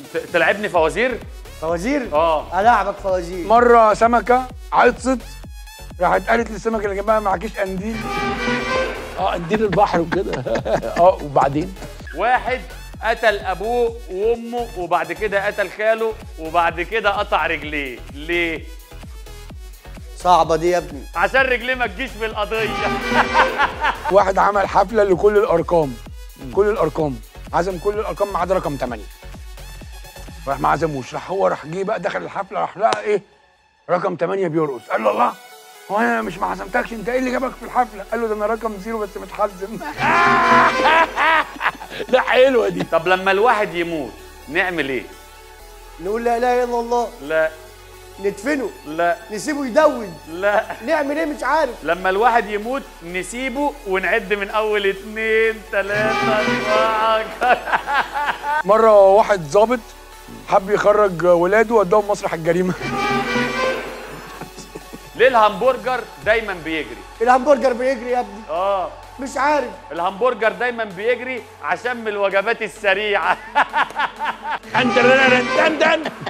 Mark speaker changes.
Speaker 1: ت- تلعبني فوازير
Speaker 2: فوازير
Speaker 1: اه
Speaker 2: العبك فوازير
Speaker 3: مره سمكه عطست راحت قالت للسمكه اللي جنبها معكيش قنديل
Speaker 4: اه قنديل البحر وكده اه وبعدين
Speaker 1: واحد قتل ابوه وامه وبعد كده قتل خاله وبعد كده قطع رجليه ليه
Speaker 2: صعبه دي يا ابني
Speaker 1: عشان رجليه ما تجيش في القضيه
Speaker 3: واحد عمل حفله لكل الارقام كل الارقام عزم كل الارقام ما عدا رقم 8 راح ما عزموش راح هو راح جه بقى دخل الحفله راح لقى ايه رقم 8 بيرقص قال له الله هو انا مش ما عزمتكش انت ايه اللي جابك في الحفله قال له ده انا رقم زيرو بس متحزم
Speaker 4: لا حلوه دي
Speaker 1: طب لما الواحد يموت نعمل ايه
Speaker 2: نقول لا اله الا الله
Speaker 1: لا
Speaker 2: ندفنه
Speaker 1: لا
Speaker 2: نسيبه يدود
Speaker 1: لا
Speaker 2: نعمل ايه مش عارف
Speaker 1: لما الواحد يموت نسيبه ونعد من اول اتنين تلاتة اربعة
Speaker 3: مره واحد ظابط حب يخرج ولاده وداهم مسرح الجريمه
Speaker 1: ليه الهمبرجر دايما بيجري
Speaker 2: الهمبرجر بيجري يا ابني
Speaker 1: اه
Speaker 2: مش عارف
Speaker 1: الهمبرجر دايما بيجري عشان من الوجبات السريعه
Speaker 4: دن دن دن دن